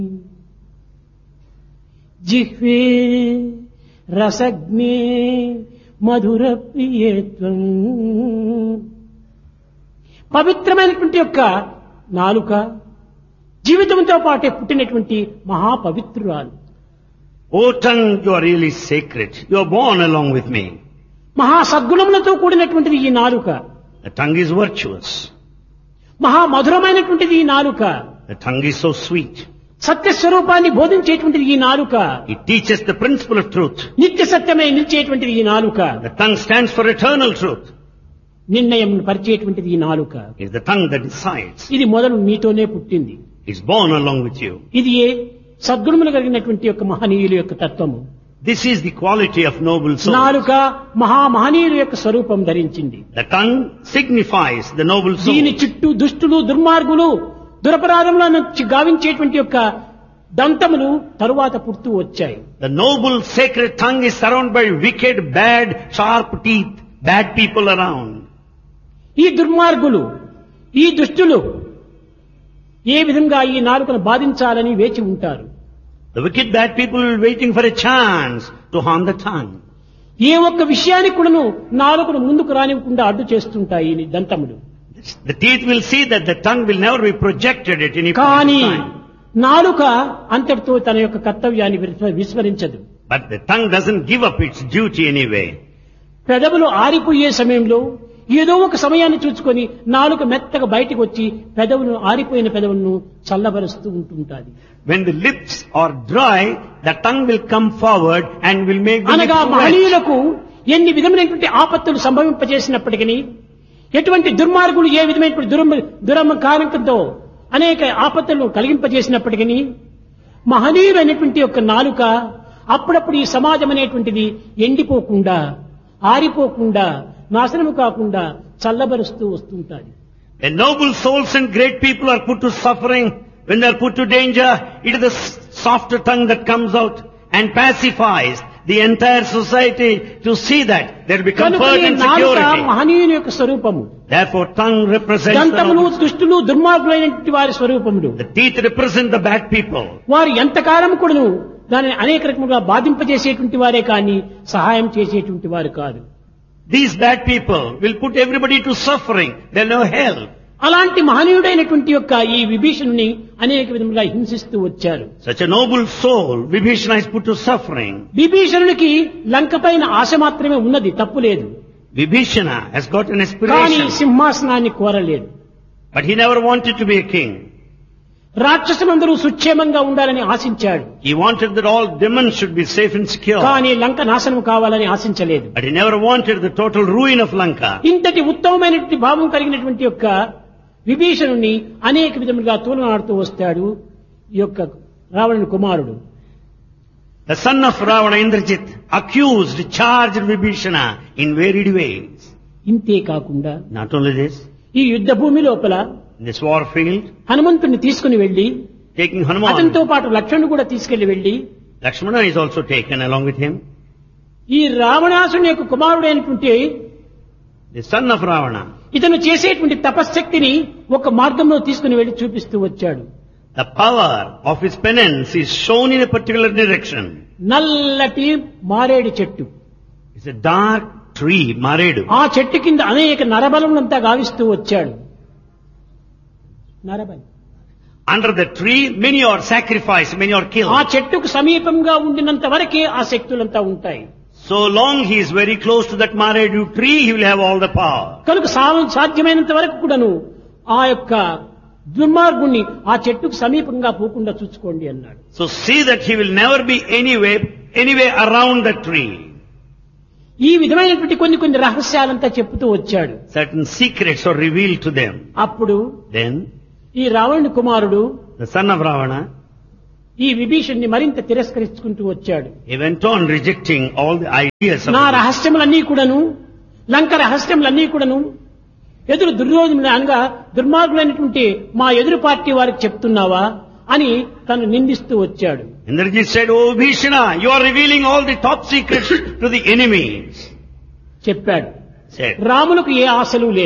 జిహ్వే రసజ్ఞే మధుర ప్రియేత్వం పవిత్రమైనటువంటి యొక్క నాలుక జీవితంతో పాటే పుట్టినటువంటి మహాపవిత్రురాలు O tongue, you are really sacred. You are born along with me. మహా సద్గుణములతో కూడినటువంటిది ఈ నాలుక The tongue is virtuous. మహా మధురమైనటువంటిది ఈ నాలుక The tongue is so sweet. సత్యస్వరూపాన్ని బోధించేటువంటిది ఈ నాలుక It teaches the principle of truth. నిత్య సత్యమై నిలిచేటువంటిది ఈ నాలుక The tongue stands for eternal truth. నిర్ణయం పరిచేటువంటిది ఈ నాలుక It's the tongue that decides. ఇది మొదలు మీతోనే పుట్టింది It's born along with you. ఇది ఏ సద్గుణములు కలిగినటువంటి యొక్క మహనీయుల యొక్క తత్వము This is the quality of noble soul. నాలుక మహా మహనీయుల యొక్క స్వరూపం ధరించింది The tongue signifies the noble దీని soul. చుట్టూ దుష్టులు దుర్మార్గులు దురపరాధములను గావించేటువంటి యొక్క దంతములు తరువాత పుడుతూ వచ్చాయి The noble sacred tongue is surrounded by wicked, bad, sharp teeth, bad people around. ఈ దుర్మార్గులు ఈ దుష్టులు ఏ విధంగా ఈ నాలుకను బాధించాలని వేచి ఉంటారు The wicked, bad people will be waiting for a chance to harm the tongue. ఏ ఒక్క విషయానికి కూడాను నాలుకను ముందుకు రానివ్వకుండా అడ్డు చేస్తుంటాయి ఈ దంతములు The teeth will see that the tongue will never be projected at any point కానీ in time. నాలుక అంతటితో తన యొక్క కర్తవ్యాన్ని విస్మ- విస్మరించదు But the tongue doesn't give up its duty anyway. పెదవులు ఆరిపోయే సమయంలో ఏదో ఒక సమయాన్ని చూసుకొని నాలుక మెత్తగా బయటకు వచ్చి పెదవును ఆరిపోయిన పెదవులను చల్లబరుస్తూ ఉంటుంటాది When the lips are dry, the tongue will come forward and will make the అనగా lips wet. మహనీయులకు ఎన్ని విధమైనటువంటి ఆపత్తులు సంభవింపజేసినప్పటికీ ఎటువంటి దుర్మార్గులు ఏ విధమైనటువంటి దురమ దురమ కారణంతో అనేక ఆపత్తులను కలిగింపజేసినప్పటికీ మహనీయులైనటువంటి యొక్క నాలుక అప్పుడప్పుడు ఈ సమాజం అనేటువంటిది ఎండిపోకుండా ఆరిపోకుండా నాశనము కాకుండా చల్లబరుస్తూ వస్తుంటాది When noble souls and great people are put to suffering, when they are put to danger, it is the s- softer tongue that comes out and pacifies the entire society to see that there be కనుక comfort ఈ and నాలుక security. మహనీయుని యొక్క స్వరూపము Therefore, tongue represents the, దంతములు noble- దుష్టులు దుర్మార్గులైనటువంటి వారి స్వరూపములు the teeth represent the bad people. వారు ఎంతకాలం కూడాను దానిని అనేక రకములుగా బాధింపజేసేటువంటి వారే కానీ సహాయం చేసేటువంటి వారు కాదు These bad people will put everybody to suffering. They'll know hell. అలాంటి మహనీయుడైనటువంటి యొక్క ఈ విభీషణుని అనేక విధములుగా హింసిస్తూ వచ్చారు Such a noble soul, Vibhishana is put to suffering. విభీషణునికి లంక పైన ఆశ మాత్రమే ఉన్నది తప్పు లేదు Vibhishana has got an కానీ aspiration, సింహాసనాన్ని కోరలేదు but he never wanted to be a king. రాక్షసులందరూ సుక్షేమంగా ఉండాలని ఆశించాడు He wanted that all demons should be safe and secure. కానీ లంక నాశనం కావాలని ఆశించలేదు But he never wanted the total ruin of Lanka. ఇంతటి ఉత్తమమైనటువంటి భావం కలిగినటువంటి యొక్క విభీషణుని అనేక విధములుగా తూలనాడుతూ వస్తాడు ఈ యొక్క రావణుని కుమారుడు The son of Ravana, Indrajit, accused, charged Vibhishana in varied ways. ఇంతే కాకుండా Not only this, ఈ యుద్ధ భూమి లోపల in this war field, హనుమంతుని తీసుకుని వెళ్లి taking అతనితో Hanuman, పాటు లక్ష్మణుడు కూడా తీసుకెళ్లి వెళ్లి Lakshmana is also taken along with him. ఈ రావణాసుని యొక్క కుమారుడైనటువంటి The son of Ravana, ఇతను చేసేటువంటి తపశ్శక్తిని ఒక మార్గంలో తీసుకుని వెళ్లి చూపిస్తూ వచ్చాడు the power of his penance is shown in a particular direction. నల్లటి మారేడు చెట్టు It's a dark tree, Maredu. ఆ చెట్టు కింద అనేక నరబలములంతా గావిస్తూ వచ్చాడు నరబలి Under the tree, many are sacrificed, many are ఆ killed. చెట్టుకు సమీపంగా ఉండినంత వరకే ఆ శక్తులంతా ఉంటాయి So long he is very close to that Maredu tree, he will have all the power. కనుక సా- సాధ్యమైనంత వరకు కూడాను ఆ యొక్క దుర్మార్గుణ్ణి ఆ చెట్టుకు సమీపంగా పోకుండా చూసుకోండి అన్నాడు So see that he will never be anyway, anyway around the tree. ఈ విధమైనటువంటి కొన్ని కొన్ని రహస్యాలంతా చెప్తూ వచ్చాడు Certain secrets are revealed to them. అప్పుడు Then, ఈ రావణుని కుమారుడు the son of Ravana, ఈ విభీషణ్ణి మరింత తిరస్కరించుకుంటూ వచ్చాడు he went on rejecting all the ideas of నా the రహస్యములన్నీ కూడాను లంక రహస్యములన్నీ కూడాను ఎదురు దుర్యోధనుడు అనగా దుర్మార్గులైనటువంటి మా ఎదురు పార్టీ వారికి చెప్తున్నావా అని తను నిందిస్తూ వచ్చాడు Indrajit said, Oh Bhishana, you are revealing all the top secrets to the enemies. చెప్పాడు Said, రాములకు ఏ ఆశలు లేదు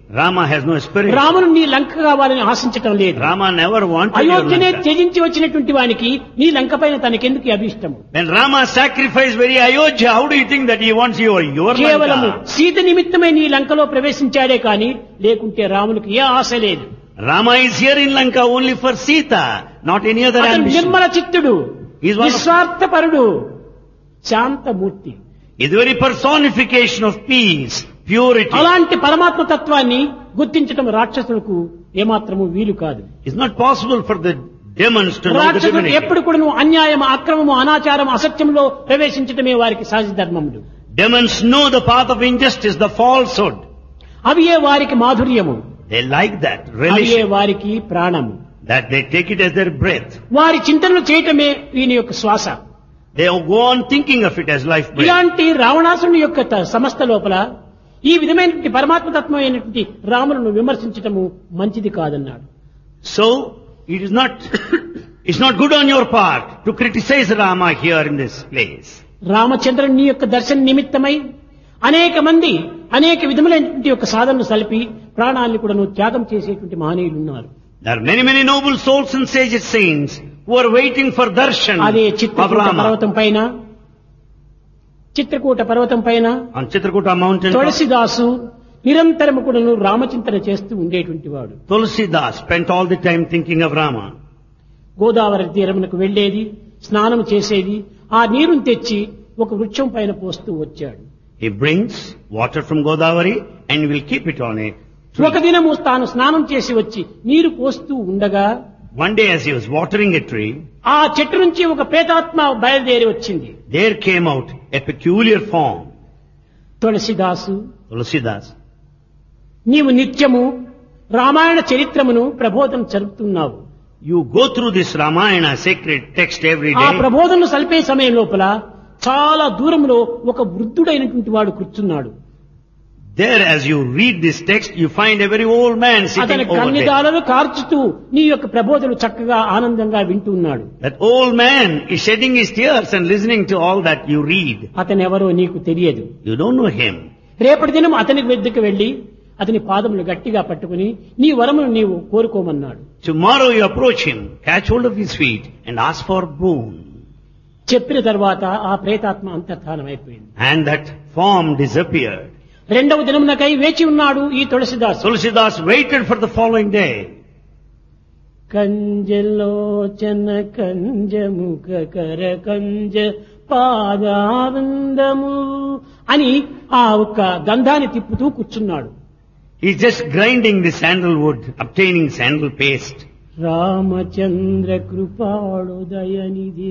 Rama has no aspiration. రామును నీ లంక కావాలని ఆశించటం లేదు Rama never wanted your అయోధ్యనే Lanka. త్యజించి వచ్చినటువంటి వానికి నీ లంక పైన తనకెందుకు అభిష్టము When Rama sacrificed very Ayodhya, how do you think that he wants your, your కేవలము Lanka? సీత నిమిత్తమై నీ లంకలో ప్రవేశించాడే కాని లేకుంటే రామునికి ఏ ఆశ లేదు Rama is here in Lanka only for Sita, not any other అతను ambition. Nirmala చిత్తుడు He is one of- నిస్వార్థపరుడు శాంతమూర్తి Is the very personification of peace, purity. అలాంటి పరమాత్మ తత్వాన్ని గుర్తించటం రాక్షసులకు ఏమాత్రము వీలు కాదు It's not possible for the demons to know the రాక్షసులు divinity. ఎప్పుడు కూడా అన్యాయం అక్రమము అనాచారం అసత్యంలో ప్రవేశించటమే వారికి సహజ ధర్మములు Demons know the path of injustice, the falsehood. అవియే వారికి మాధుర్యము They like that అవియే religion, వారికి ప్రాణము that they take it as their breath. వారి చింతనలు చేయటమే వీని యొక్క శ్వాస They go on thinking of it as life breath. ఇలాంటి రావణాసుని యొక్క త- సంస్థ లోపల ఈ విధమైనటువంటి పరమాత్మతత్వం అయినటువంటి రాములను విమర్శించటము మంచిది కాదన్నాడు So, it is not, it's not good on your part to criticize Rama here in this place. రామచంద్రుని యొక్క దర్శన నిమిత్తమై అనేక మంది అనేక విధములైనటువంటి యొక్క సాధనలు సలిపి ప్రాణాన్ని కూడా త్యాగం చేసేటువంటి మహనీయులు ఉన్నారు There are many, many noble souls and sage saints who are waiting for darshan అదే of చిత్రకూట Rama పర్వతం పైన చిత్రకూట పర్వతం పైన on Chitrakuta mountain. top. తులసిదాసు నిరంతరము కూడాను రామచింతన చేస్తూ ఉండేటువంటి వాడు Tulsidas spent all the time thinking of Rama. Godavari తీరమునకు వెళ్ళేది స్నానం చేసేది ఆ నీరుని తెచ్చి ఒక వృక్షం పైన పోస్తూ వచ్చాడు He brings water from Godavari and will keep it on a ఒక tree. దినము తాను స్నానం చేసి వచ్చి నీరు పోస్తూ ఉండగా One day as he was watering a tree, ఆ చెట్టు నుంచి ఒక ప్రేతాత్మ బయలుదేరి వచ్చింది there came out a peculiar form. తులసిదాసు Tulsidas, నీవు నిత్యము Ramayana చరిత్రమును ప్రబోధన జరుపుతున్నావు you go through this Ramayana sacred text every ఆ day. ప్రబోధనలు సలిపే సమయం లోపల చాలా దూరంలో ఒక వృద్ధుడైనటువంటి వాడు కూర్చున్నాడు There as you read this text, you find a very old man అతని sitting over there. కన్నిదాలను కార్చుతూ నీ యొక్క ప్రబోధనలు చక్కగా ఆనందంగా వింటున్నాడు That old man is shedding his tears and listening to all that you read. అతను ఎవరో నీకు తెలియదు You don't know him. రేపటి దినం అతని వద్దకు వెళ్లి అతని పాదములు గట్టిగా పట్టుకుని నీ వరమును నీవు కోరుకోమన్నాడు Tomorrow you approach him, catch hold of his feet and ask for boon. చెప్పిన తర్వాత ఆ ప్రేతాత్మ అంతర్ధానమైపోయింది And that form disappeared. రెండవ దినమునకై వేచి ఉన్నాడు ఈ తులసిదాసు Tulsidas waited for the following day. కంజలోచన కంజముఖ కర కంజ పాదానందము అని ఆ ఒక్క గంధాన్ని తిప్పుతూ కూర్చున్నాడు He's just grinding the sandalwood, obtaining sandal paste. Ramachandra కృపాడు దయనిదే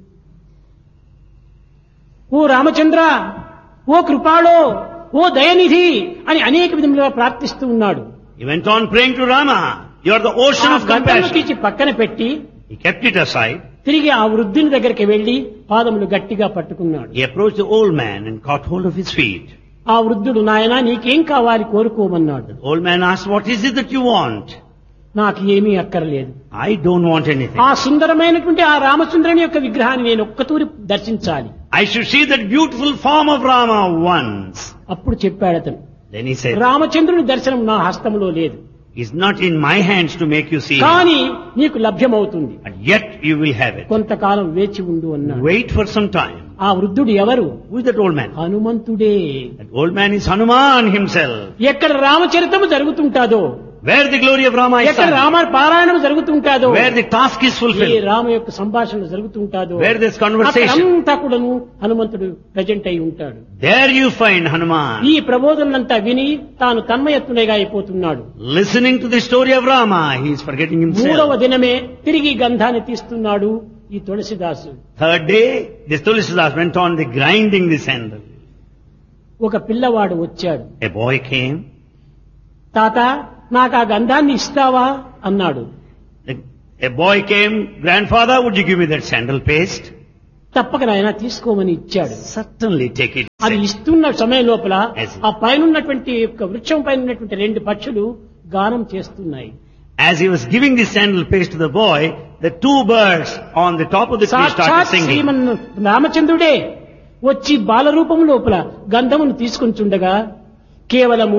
ఓ రామచంద్ర ఓ కృపాడో ఓ దయనిధి అని అనేక విధములుగా ప్రార్థిస్తూ ఉన్నాడు He went on praying to Rama. You are the ocean ఆ of గంధమును compassion. తీసి పక్కన పెట్టి He kept it aside. తిరిగి ఆ వృద్ధుని దగ్గరికి వెళ్లి పాదములు గట్టిగా పట్టుకున్నాడు He approached the old man and caught hold of his feet. ఆ వృద్ధుడు నాయన నీకేం కావాలి కోరుకోమన్నాడు The old man asked, what is it that you want? నాకు ఏమీ అక్కర్లేదు I don't want anything. ఆ సుందరమైనటువంటి ఆ రామచంద్రుని యొక్క విగ్రహాన్ని నేను ఒక్కతూరి దర్శించాలి I should see that beautiful form of Rama once. అప్పుడు చెప్పాడు అతను Then he said, రామచంద్రుని దర్శనం నా హస్తంలో లేదు it's not in my hands to make you see him. కానీ నీకు లభ్యమవుతుంది But yet you will have it. కొంతకాలం వేచి ఉండు అన్నాడు Wait for some time. ఆ వృద్ధుడు ఎవరు Who is that old man? హనుమంతుడే That old man is Hanuman himself. ఎక్కడ రామచరితము జరుగుతుంటాదో Where the glory of Rama is ఎక్కడ sung. రామ పారాయణం జరుగుతుంటాదో Where the task is A fulfilled. Rama యొక్క సంభాషణ జరుగుతుంటాదో Where there's conversation. అక్కడంతా కూడాను హనుమంతుడు ప్రజెంట్ అయి ఉంటాడు There you find Hanuman. ఈ ప్రబోధనంతా విని తాను తన్మయత్తునిగా అయిపోతున్నాడు Listening to the story of Rama, he is forgetting మూడవ himself. దినమే తిరిగి గంధాన్ని తీస్తున్నాడు ఈ తులసిదాసు Third day, this Tulsidas went on the grinding the sandal. ఒక పిల్లవాడు వచ్చాడు A boy came. తాత నాకు ఆ గంధాన్ని ఇస్తావా అన్నాడు A- A boy came, grandfather, would you give me that sandal paste? తప్పక నాయన తీసుకోమని ఇచ్చాడు Certainly take it. అది ఇస్తున్న సమయం లోపల Yes. ఆ పైన ఉన్నటువంటి యొక్క వృక్షం పైన ఉన్నటువంటి రెండు పక్షులు గానం చేస్తున్నాయి As he was giving the sandal paste to the boy, the two birds on the top of the tree started సాక్షాత్ singing. శ్రీమన్ రామచంద్రుడే వచ్చి బాలరూపం లోపల గంధమును తీసుకొని చుండగా కేవలము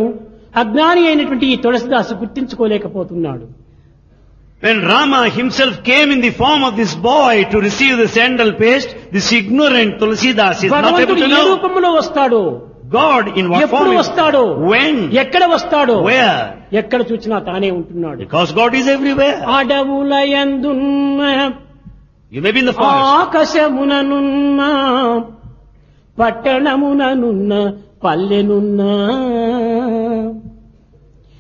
అజ్ఞాని అయినటువంటి ఈ తులసిదాసు గుర్తించుకోలేకపోతున్నాడు When Rama himself came in the form of this boy to receive the sandal paste, this ignorant Tulsidas is not able భగవంతుడు to ఏ know. రూపంలో వస్తాడు God in what ఎప్పుడు form? వస్తాడు When? ఎక్కడ వస్తాడు Where? ఎక్కడ చూసినా తానే ఉంటున్నాడు Because God is everywhere. అడవులయందున్న You may be in the forest. ఆకాశముననున్న పట్టణముననున్న పల్లెనున్న